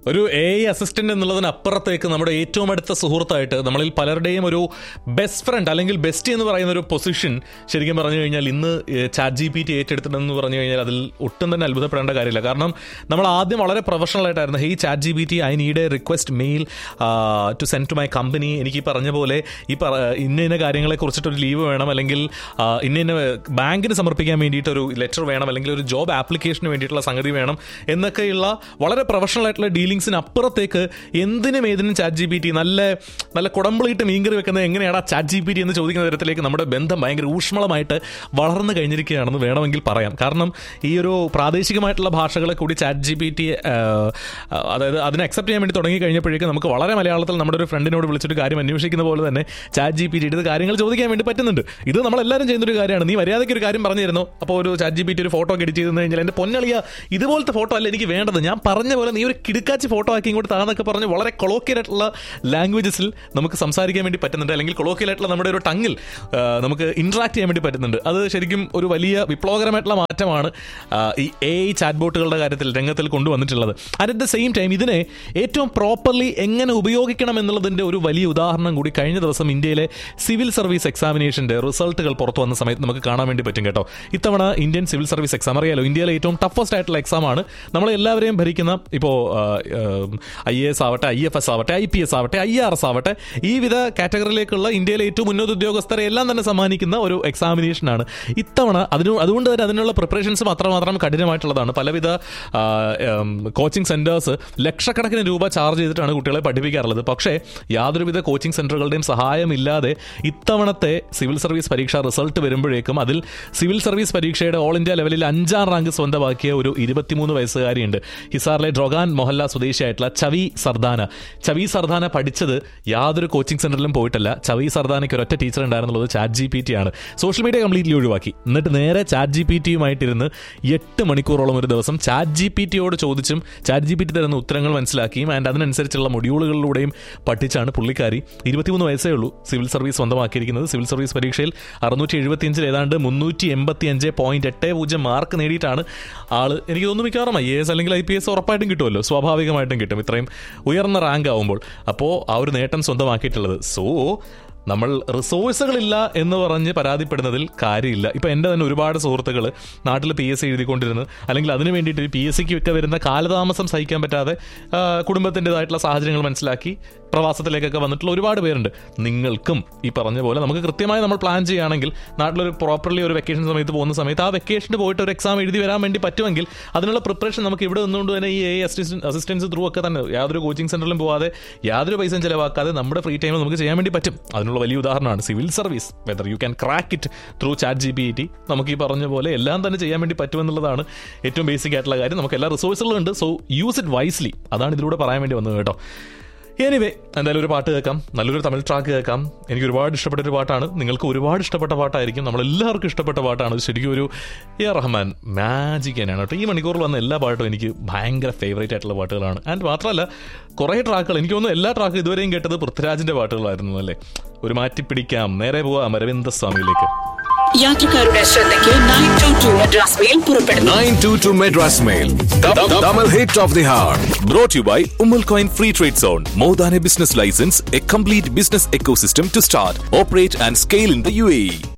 ഒരു A I assistant എന്നുള്ളതിനപ്പുറത്തേക്ക് നമ്മുടെ ഏറ്റവും അടുത്ത സുഹൃത്തായിട്ട് നമ്മളിൽ പലരുടെയും ഒരു ബെസ്റ്റ് ഫ്രണ്ട് അല്ലെങ്കിൽ ബെസ്റ്റ് എന്ന് പറയുന്ന ഒരു പൊസിഷൻ ശരിക്കും പറഞ്ഞു കഴിഞ്ഞാൽ ഇന്ന് ചാറ്റ് ജി പി ടി ഏറ്റെടുത്തിട്ടെന്ന് പറഞ്ഞു കഴിഞ്ഞാൽ അതിൽ ഒട്ടും തന്നെ അത്ഭുതപ്പെടേണ്ട കാര്യമില്ല കാരണം നമ്മൾ ആദ്യം വളരെ പ്രൊഫഷണൽ ആയിട്ടായിരുന്നു hey chat G P T I need a request mail to send to my company എനിക്ക് ഈ പറഞ്ഞ പോലെ ഈ പറ ഇന്ന ഇന്ന കാര്യങ്ങളെ കുറിച്ചിട്ട് ഒരു ലീവ് വേണം അല്ലെങ്കിൽ ആ, ഇന്ന ഇന്ന ബാങ്കിന് സമർപ്പിക്കാൻ വേണ്ടിയിട്ട് ഒരു ലെറ്റർ വേണം അല്ലെങ്കിൽ ഒരു ജോബ് ആപ്ലിക്കേഷന് വേണ്ടിയിട്ടുള്ള സംഗതി വേണം എന്നൊക്കെയുള്ള വളരെ പ്രൊഫഷണൽ ആയിട്ടുള്ള ഡീലിങ്സിന് അപ്പുറത്തേക്ക് എന്തിനും ഏതിനും ചാറ്റ് ജി പി ടി നല്ല നല്ല കുടമ്പിളിയിട്ട് മീൻകറി വെക്കുന്നത് എങ്ങനെയാണ് ചാറ്റ് ജി പി ടി എന്ന് ചോദിക്കുന്ന തരത്തിലേക്ക് നമ്മുടെ ബന്ധം ഭയങ്കര ഊഷ്മളമായിട്ട് വളർന്നു കഴിഞ്ഞിരിക്കുകയാണെന്ന് വേണമെങ്കിൽ പറയാം കാരണം ഈ ഒരു പ്രാദേശികമായിട്ടുള്ള ഭാഷകളെ കൂടി ചാറ്റ് ജി പി ടി അതായത് അതിനെ അക്സെപ്റ്റ് ചെയ്യാൻ വേണ്ടി തുടങ്ങി കഴിഞ്ഞപ്പോഴേക്കും നമുക്ക് വളരെ മലയാളത്തിൽ നമ്മുടെ ഒരു ഫ്രണ്ടിനോട് വിളിച്ചിട്ട് കാര്യം അന്വേഷിക്കുന്ന പോലെ തന്നെ ചാറ്റ് ജി പി ടി ഇത് കാര്യങ്ങൾ ചോദിക്കാൻ വേണ്ടി പറ്റുന്നുണ്ട് ഇത് നമ്മളെല്ലാവരും ചെയ്യുന്നൊരു കാര്യമാണ് നീ മര്യാദയ്ക്ക് ഒരു കാര്യം പറഞ്ഞു തരുന്നു അപ്പോൾ ഒരു ചാറ്റ് ജി പി ടി ഒരു ഫോട്ടോ ഒക്കെ എഡിറ്റ് ചെയ്ത് കഴിഞ്ഞാൽ എൻ്റെ പൊന്നളിയ ഇതുപോലത്തെ ഫോട്ടോ അല്ല എനിക്ക് വേണ്ടത് ഞാൻ പറഞ്ഞ പോലെ നീ ഒരു കിടുക്കാച്ചി ഫോട്ടോ ആക്കി ഇങ്ങോട്ട് താന്നൊക്കെ പറഞ്ഞ് വളരെ കൊളോക്കിയൽ ആയിട്ടുള്ള ലാംഗ്വേജസിൽ നമുക്ക് സംസാരിക്കാൻ വേണ്ടി പറ്റുന്നുണ്ട് അല്ലെങ്കിൽ കൊളോക്കിയൽ ആയിട്ടുള്ള നമ്മുടെ ഒരു ടങ്ങിൽ ആ, നമുക്ക് ഇന്ററാക്ട് ചെയ്യാൻ വേണ്ടി പറ്റുന്നുണ്ട് അത് ശരിക്കും ഒരു വലിയ വിപ്ലവകരമായിട്ടുള്ള മാറ്റമാണ് ആ, ഈ എ ഐ ചാറ്റ് ബോട്ടുകളുടെ കാര്യത്തിൽ രംഗത്തിൽ കൊണ്ടുവന്നിട്ടുള്ളത് അറ്റ് ദ സെയിം ടൈം ഇതിനെ ഏറ്റവും പ്രോപ്പർലി എങ്ങനെ ഉപയോഗിക്കണം എന്നുള്ളതിൻ്റെ ഒരു വലിയ ഉദാഹരണം കൂടി കഴിഞ്ഞ ദിവസം ഇന്ത്യയിലെ സിവിൽ സർവീസ് എക്സാമിനേഷൻ്റെ റിസൾട്ടുകൾ പുറത്തു വന്ന സമയത്ത് നമുക്ക് കാണാൻ വേണ്ടി പറ്റും കേട്ടോ ഇത്തവണ ഇന്ത്യൻ സിവിൽ സർവീസ് എക്സാം അറിയാലോ ഇന്ത്യയിലെ ഏറ്റവും ടഫസ്റ്റ് ആയിട്ടുള്ള എക്സാമാണ് നമ്മളെ എല്ലാവരെയും ഭരിക്കുന്ന ഇപ്പോൾ ഐ എ എസ് ആവട്ടെ ഐ എഫ് എസ് ആവട്ടെ ഐ പി എസ് ആവട്ടെ ഐ ആർ എസ് ആവട്ടെ ഈ വിധ കാറ്റഗറിയിലേക്കുള്ള ഇന്ത്യയിലെ ഏറ്റവും ഉന്നത ഉദ്യോഗസ്ഥരെ എല്ലാം തന്നെ സമ്മാനിക്കുന്ന ഒരു എക്സാമിനേഷനാണ് ഇത്തവണ അതിന് അതുകൊണ്ട് തന്നെ അതിനുള്ള പ്രിപ്പറേഷൻസും അത്രമാത്രം കഠിനമായിട്ടുള്ളതാണ് പലവിധ കോച്ചിങ് സെന്റേഴ്സ് ലക്ഷക്കണക്കിന് രൂപ ചാർജ് ചെയ്തിട്ടാണ് കുട്ടികളെ പഠിപ്പിക്കാറുള്ളത് പക്ഷേ യാതൊരുവിധ കോച്ചിങ് സെന്ററുകളുടെയും സഹായമില്ലാതെ ഇത്തവണത്തെ സിവിൽ സർവീസ് പരീക്ഷ റിസൾട്ട് വരുമ്പോഴേക്കും അതിൽ സിവിൽ സർവീസ് പരീക്ഷയുടെ ഓൾ ഇന്ത്യ ലെവലിൽ അഞ്ചാം റാങ്ക് സ്വന്തമാക്കിയ ഒരു ഇരുപത്തിമൂന്ന് വയസ്സുകാരിയുണ്ട് ഹിസാറിലെ ഡ്രൊഗാൻ മൊഹല്ല സ്വദേശിയായിട്ടുള്ള ചവി സർദാന ചവി സർദാന പഠിച്ചത് യാതൊരു കോച്ചിങ് സെന്ററിലും പോയിട്ടല്ല ചവി സർദാനയ്ക്ക് ഒരൊറ്റ ടീച്ചർ ഉണ്ടായിരുന്നുള്ളത് ചാറ്റ് ജി പി ടി ആണ് സോഷ്യൽ മീഡിയ കംപ്ലീറ്റ്ലി ഒഴിവാക്കി എന്നിട്ട് നേരെ ചാറ്റ് ജി പി ടിയുമായിട്ടിരുന്ന് എട്ട് മണിക്കൂറോളം ഒരു ദിവസം ചാറ്റ് ജി പി ടിയോട് ചോദിച്ചും ചാറ്റ് ജി പി ടി തരുന്ന ഉത്തരങ്ങൾ മനസ്സിലാക്കിയും ആൻഡ് അതിനനുസരിച്ചുള്ള മൊഡ്യൂളുകളിലൂടെയും പഠിച്ചാണ് പുള്ളിക്കാരി ഇരുപത്തിമൂന്ന് വയസ്സേ ഉള്ളൂ സിവിൽ സർവീസ് സ്വന്തമാക്കിയിരിക്കുന്നത് സിവിൽ സർവീസ് പരീക്ഷയിൽ അറുന്നൂറ്റി എഴുപത്തിയഞ്ചിൽ ഏതാണ്ട് മുന്നൂറ്റി എൺപത്തി അഞ്ച് പോയിന്റ് എട്ട് പൂജ്യം മാർക്ക് നേടിയിട്ടാണ് ആള് എനിക്ക് തോന്നുന്നു മിക്കവാറും ഐ എ എസ് അല്ലെങ്കിൽ ഐ പി എസ് ഉറപ്പായിട്ടും കിട്ടുമല്ലോ സ്വാഭാവികമായിട്ടും കിട്ടും ഇത്രയും ഉയർന്ന റാങ്ക് ആവുമ്പോൾ അപ്പോൾ ആ ഒരു നേട്ടം സ്വന്തമാക്കിയിട്ടുള്ളത് സോ നമ്മൾ റിസോഴ്സുകളില്ല എന്ന് പറഞ്ഞ് പരാതിപ്പെടുന്നതിൽ കാര്യമില്ല ഇപ്പം എൻ്റെ തന്നെ ഒരുപാട് സുഹൃത്തുക്കൾ നാട്ടിൽ പി എസ് സി എഴുതിക്കൊണ്ടിരുന്ന് അല്ലെങ്കിൽ അതിന് വേണ്ടിയിട്ട് പി എസ് സിക്ക് ഒക്കെ വരുന്ന കാലതാമസം സഹിക്കാൻ പറ്റാതെ ആ, കുടുംബത്തിൻ്റെതായിട്ടുള്ള സാഹചര്യങ്ങൾ മനസ്സിലാക്കി പ്രവാസത്തിലേക്കൊക്കെ വന്നിട്ടുള്ള ഒരുപാട് പേരുണ്ട് നിങ്ങൾക്കും ഈ പറഞ്ഞ പോലെ നമുക്ക് കൃത്യമായി നമ്മൾ പ്ലാൻ ചെയ്യുകയാണെങ്കിൽ നാട്ടിലൊരു പ്രോപ്പർലി ഒരു വെക്കേഷൻ സമയത്ത് പോകുന്ന സമയത്ത് ആ വെക്കേഷന് പോയിട്ട് ഒരു എക്സാം എഴുതി വരാൻ വേണ്ടി പറ്റുമെങ്കിൽ അതിനുള്ള പ്രിപ്പറേഷൻ നമുക്ക് ഇവിടെ നിന്നുകൊണ്ട് തന്നെ ഈ എ അസിസ്റ്റൻസ് അസിസ്റ്റൻസ് ത്രൂ ഒക്കെ തന്നെ യാതൊരു കോച്ചിങ് സെന്ററിലും പോവാതെ യാതൊരു പൈസയും ചിലവാക്കാതെ നമ്മുടെ ഫ്രീ ടൈമിൽ നമുക്ക് ചെയ്യാൻ വേണ്ടി പറ്റും അതിനുള്ള വലിയ ഉദാഹരണമാണ് civil service whether you can crack it through chat G P T നമുക്ക് ഈ പറഞ്ഞ പോലെ എല്ലാം തന്നെ ചെയ്യാൻ വേണ്ടി പറ്റുമെന്നുള്ളതാണ് ഏറ്റവും ബേസിക് ആയിട്ടുള്ള കാര്യം നമുക്ക് എല്ലാ റിസോഴ്സുകളും ഉണ്ട് സോ യൂസ് ഇറ്റ് വൈസ്ലി അതാണ് ഇതിലൂടെ പറയാൻ വേണ്ടി വന്നത് കേട്ടോ എനിവേ എന്തായാലും ഒരു പാട്ട് കേൾക്കാം നല്ലൊരു തമിഴ് ട്രാക്ക് കേൾക്കാം എനിക്ക് ഒരുപാട് ഇഷ്ടപ്പെട്ട ഒരു പാട്ടാണ് നിങ്ങൾക്ക് ഒരുപാട് ഇഷ്ടപ്പെട്ട പാട്ടായിരിക്കും നമ്മളെല്ലാവർക്കും ഇഷ്ടപ്പെട്ട പാട്ടാണ് ഇത് ശരിക്കും ഒരു എ ആർ റഹ്മാൻ മാജിക് തന്നെയാണ് കേട്ടോ ഈ മണിക്കൂറിൽ വന്ന എല്ലാ പാട്ടും എനിക്ക് ഭയങ്കര ഫേവറേറ്റ് ആയിട്ടുള്ള പാട്ടുകളാണ് ആൻഡ് മാത്രമല്ല കുറേ ട്രാക്കുകൾ എനിക്ക് തോന്നുന്നു എല്ലാ ട്രാക്കും ഇതുവരെയും കേട്ടത് പൃഥ്വിരാജിന്റെ പാട്ടുകളായിരുന്നു അല്ലേ ഒരു മാറ്റി പിടിക്കാം നേരെ പോവാം അരവിന്ദ സ്വാമിയിലേക്ക് യാത്രക്കാരുടെ ശ്രദ്ധയ്ക്ക് nine two two Madras mail പുറപ്പെടുന്നു 922 Madras Mail. Double hit of the heart. Brought to you by Umal Coin Free Trade Zone. More than a business license, a complete business ecosystem to start, operate, and scale in the UAE.